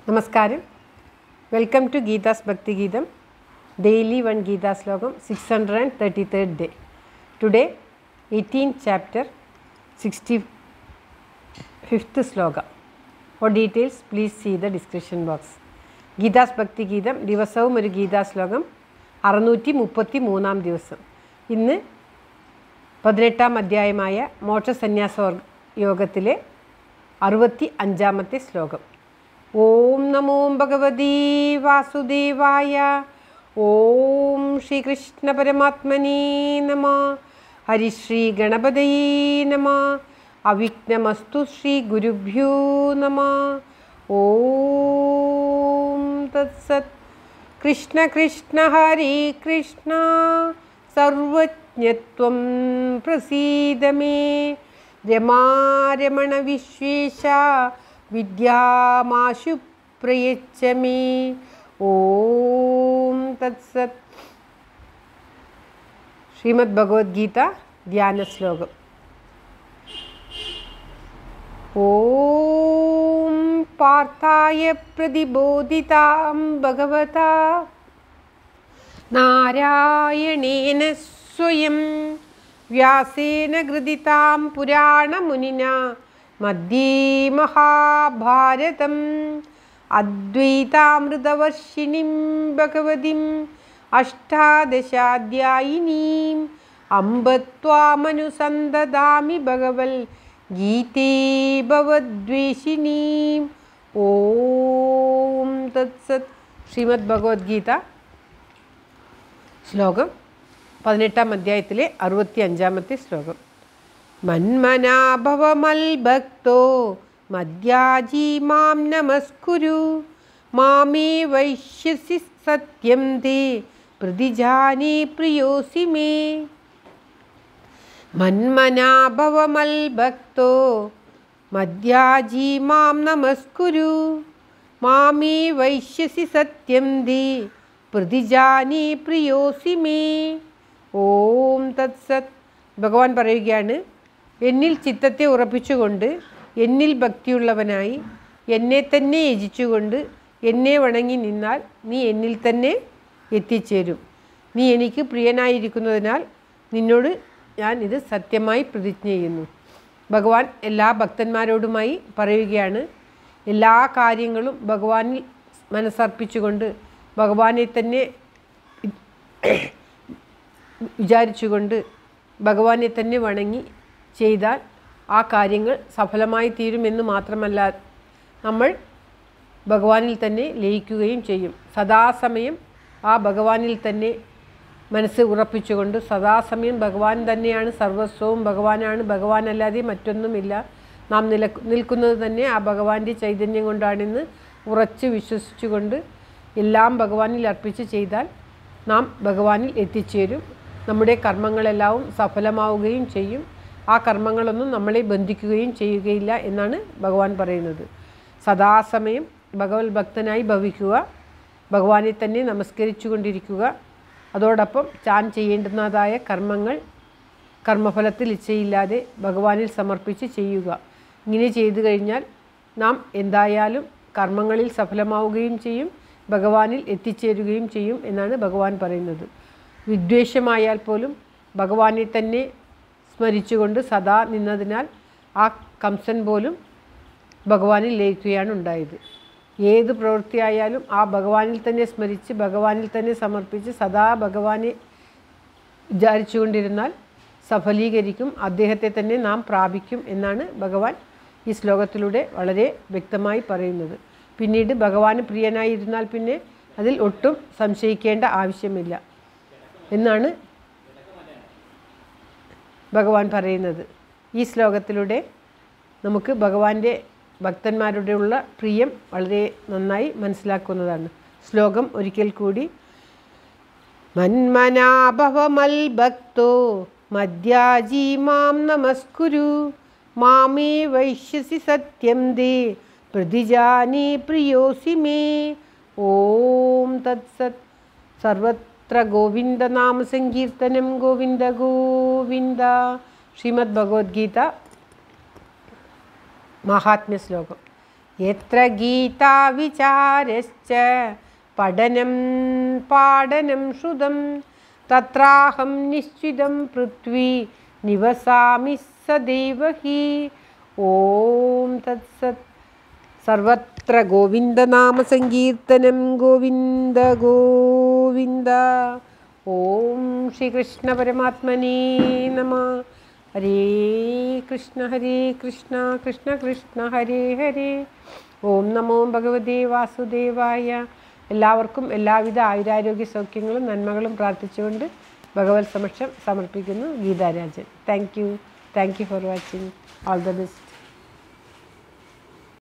നമസ്കാരം welcome to Geetha's Bhaktigeetham daily one Gita ശ്ലോകം six hundred and thirty third day today eighteen chapter sixty fifth ശ്ലോക four details please see the description box Geetha's Bhaktigeetham ദിവസവും ഒരു ഗീതാ ശ്ലോകം അറുന്നൂറ്റി മുപ്പത്തി മൂന്നാം ദിവസം ഇന്ന് പതിനെട്ടാം അധ്യായമായ മോക്ഷസന്യാസ വർഗ- യോഗത്തിലെ അറുപത്തി അഞ്ചാമത്തെ ശ്ലോകം ഓം നമോ ഭഗവതി വാസുദേവായ ഓം ശ്രീകൃഷ്ണ പരമാത്മനേ നമ ഹരിശ്രീ ഗണപതയേ നമ അവിഘ്നമസ്തു ശ്രീ ഗുരുഭ്യോ നമ ഓം തത്സത് കൃഷ്ണ കൃഷ്ണ ഹരേ കൃഷ്ണ സർവജ്ഞത്വം പ്രസീദ മേ രമാരമണ വിശ്വേശ വിദ്യാമാശു പ്രയച്ഛ മേ ഓം തത്സത് ശ്രീമദ് ഭഗവത്ഗീത ധ്യാന ശ്ലോകം ഓം പാർത്ഥായ പ്രതിബോധിതാം ഭഗവതാ നാരായണേന സ്വയം വ്യാസേന ഗൃതിതാം പുരാണമുനിന മധ്യേ മഹാഭാരതം അദ്വൈതാമൃതവർഷിണിം ഭഗവതിം അഷ്ടാദശാധ്യായിനീം അമ്പ ത്വാമനുസന്തദാമി ഭഗവൽ ഗീതേ ഭവദ്വേഷിണീം ഓം തത്സത് ശ്രീമദ് ഭഗവത്ഗീത ശ്ലോകം പതിനെട്ടാം അധ്യായത്തിലെ അറുപത്തി അഞ്ചാമത്തെ ശ്ലോകം മന്മനാഭവമൽഭക്തോ മദ്യാജീ മാം നമസ്കുരു മാമേ വൈശ്യസി സത്യം തേ പ്രതിജാനേ പ്രിയോസി മേ മന്മനാഭവമൽഭക്തോ മദ്യാജീ മാം നമസ്കുരു മാമേ വൈശ്യസി സത്യം ദേ പ്രതിജാനേ പ്രിയോസി മേ ഓം തത്സത് ഭഗവാൻ പറയുകയാണ് എന്നിൽ ചിത്തത്തെ ഉറപ്പിച്ചുകൊണ്ട് എന്നിൽ ഭക്തിയുള്ളവനായി എന്നെ തന്നെ യജിച്ചുകൊണ്ട് എന്നെ വണങ്ങി നിന്നാൽ നീ എന്നിൽ തന്നെ എത്തിച്ചേരും നീ എനിക്ക് പ്രിയനായിരിക്കുന്നതിനാൽ നിന്നോട് ഞാൻ ഇത് സത്യമായി പ്രതിജ്ഞ ചെയ്യുന്നു ഭഗവാൻ എല്ലാ ഭക്തന്മാരോടുമായി പറയുകയാണ് എല്ലാ കാര്യങ്ങളും ഭഗവാനിൽ മനസ്സർപ്പിച്ചുകൊണ്ട് ഭഗവാനെ തന്നെ വിചാരിച്ചുകൊണ്ട് ഭഗവാനെ തന്നെ വണങ്ങി ചെയ്താൽ ആ കാര്യങ്ങൾ സഫലമായി തീരുമെന്ന് മാത്രമല്ല നമ്മൾ ഭഗവാനിൽ തന്നെ ലയിക്കുകയും ചെയ്യും സദാസമയം ആ ഭഗവാനിൽ തന്നെ മനസ്സ് ഉറപ്പിച്ചുകൊണ്ട് സദാസമയം ഭഗവാൻ തന്നെയാണ് സർവസ്വവും ഭഗവാനാണ് ഭഗവാനല്ലാതെ മറ്റൊന്നുമില്ല നാം നില നിൽക്കുന്നത് തന്നെ ആ ഭഗവാന്റെ ചൈതന്യം കൊണ്ടാണെന്ന് ഉറച്ച് വിശ്വസിച്ചുകൊണ്ട് എല്ലാം ഭഗവാനിൽ അർപ്പിച്ച് ചെയ്താൽ നാം ഭഗവാനിൽ എത്തിച്ചേരും നമ്മുടെ കർമ്മങ്ങളെല്ലാം സഫലമാവുകയും ചെയ്യും ആ കർമ്മങ്ങളൊന്നും നമ്മളെ ബന്ധിക്കുകയും ചെയ്യുകയില്ല എന്നാണ് ഭഗവാൻ പറയുന്നത് സദാസമയം ഭഗവത് ഭക്തനായി ഭവിക്കുക ഭഗവാനെ തന്നെ നമസ്കരിച്ചു കൊണ്ടിരിക്കുക അതോടൊപ്പം താൻ ചെയ്യേണ്ടുന്നതായ കർമ്മങ്ങൾ കർമ്മഫലത്തിൽ ഇച്ഛയില്ലാതെ ഭഗവാനിൽ സമർപ്പിച്ച് ചെയ്യുക ഇങ്ങനെ ചെയ്തു കഴിഞ്ഞാൽ നാം എന്തായാലും കർമ്മങ്ങളിൽ സഫലമാവുകയും ചെയ്യും ഭഗവാനിൽ എത്തിച്ചേരുകയും ചെയ്യും എന്നാണ് ഭഗവാൻ പറയുന്നത് വിദ്വേഷമായാൽ പോലും ഭഗവാനെ തന്നെ സ്മരിച്ചുകൊണ്ട് സദാ നിന്നതിനാൽ ആ കംസൻ പോലും ഭഗവാനിൽ ലയിക്കുകയാണ് ഉണ്ടായത് ഏത് പ്രവൃത്തിയായാലും ആ ഭഗവാനിൽ തന്നെ സ്മരിച്ച് ഭഗവാനിൽ തന്നെ സമർപ്പിച്ച് സദാ ഭഗവാനെ വിചാരിച്ചുകൊണ്ടിരുന്നാൽ സഫലീകരിക്കും അദ്ദേഹത്തെ തന്നെ നാം പ്രാപിക്കും എന്നാണ് ഭഗവാൻ ഈ ശ്ലോകത്തിലൂടെ വളരെ വ്യക്തമായി പറയുന്നത് പിന്നീട് ഭഗവാന് പ്രിയനായിരുന്നാൽ പിന്നെ അതിൽ ഒട്ടും സംശയിക്കേണ്ട ആവശ്യമില്ല എന്നാണ് ഭഗവാൻ പറയുന്നത് ഈ ശ്ലോകത്തിലൂടെ നമുക്ക് ഭഗവാന്റെ ഭക്തന്മാരുടെയുള്ള പ്രിയം വളരെ നന്നായി മനസ്സിലാക്കുന്നതാണ് ശ്ലോകം ഒരിക്കൽ കൂടി മന്മനാഭവമൽ ഭക്തോ മദ്യാജീ മാം നമസ്കുരു മാമേ വൈശ്യസി സത്യം ദേ പ്രതിജാനേ പ്രിയോസി മേ ഓം തത്സത് സർവത്ര ഗോവിന്ദനാമ സങ്കീർത്തനം ഗോവിന്ദ ഗോവിന്ദ ശ്രീമദ് ഭഗവത്ഗീത മഹാത്മ്യ ശ്ലോകം എത്ര ഗീതാവിചാരശ്ച പഠനം പാഠനം ശ്രുതം തത്രാഹം നിശ്ചിതം പൃഥ്വി നിവസാമി സദൈവ ഹി ഓം തത്സത് സർവത്ര ഗോവിന്ദനാമസങ്കീർത്തനം ഗോവിന്ദ ഗോവിന്ദ ഓം ശ്രീകൃഷ്ണ പരമാത്മനേ നമ ഹരേ കൃഷ്ണ ഹരേ കൃഷ്ണ കൃഷ്ണ കൃഷ്ണ ഹരേ ഹരേ ഓം നമോ ഭഗവതേ വാസുദേവായ എല്ലാവർക്കും എല്ലാവിധ ആയുരാരോഗ്യ സൗഖ്യങ്ങളും നന്മകളും പ്രാർത്ഥിച്ചുകൊണ്ട് ഭഗവത് സമക്ഷം സമർപ്പിക്കുന്നു Geetharajan thank you thank you for watching all the best